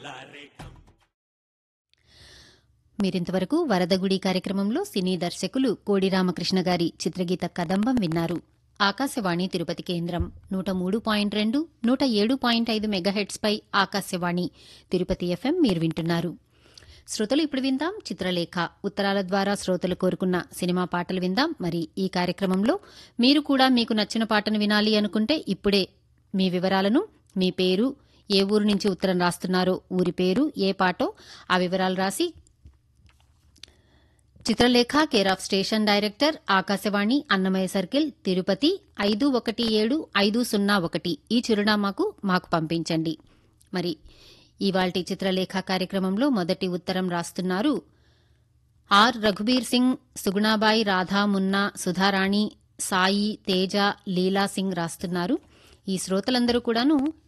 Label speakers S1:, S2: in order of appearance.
S1: మీరింతవరకు వరదగుడి కార్యక్రమంలో సినీ దర్శకులు కోడి రామకృష్ణ గారి చిత్రగీత కదంబం విన్నారు ఆకాశవాణి తిరుపతి కేంద్రం నూట మూడు పాయింట్ రెండు నూట ఏడు పాయింట్ ఐదు మెగాహెట్స్పై ఆకాశవాణి తిరుపతి ఎఫ్ఎం మీరు వింటున్నారు శ్రోతలు ఇప్పుడు విందాం చిత్రలేఖ ఉత్తరాల ద్వారా శ్రోతలు కోరుకున్న సినిమా పాటలు విందాం మరి ఈ కార్యక్రమంలో మీరు కూడా మీకు నచ్చిన పాటను వినాలి అనుకుంటే ఇప్పుడే మీ వివరాలను మీ పేరు ఏ ఊరు నుంచి ఉత్తరం రాస్తున్నారో ఊరి పేరు ఏ పాటో ఆ వివరాలు రాసి Chitralekha care of station director Akashvani Annamayya circle Tirupati ఐదు ఒకటి ఏడు ఐదు సున్నా ఒకటి ఈ చిరునామాకు మాకు పంపించండి మరి ఇవాల్టి చిత్రలేఖ కార్యక్రమంలో మొదటి ఉత్తరం రాస్తున్నారు ఆర్ రఘుబీర్ సింగ్ సుగుణాబాయి రాధా మున్నా సుధారాణి సాయి తేజ లీలా సింగ్ రాస్తున్నారు ఈ శ్రోతలందరూ కూడాను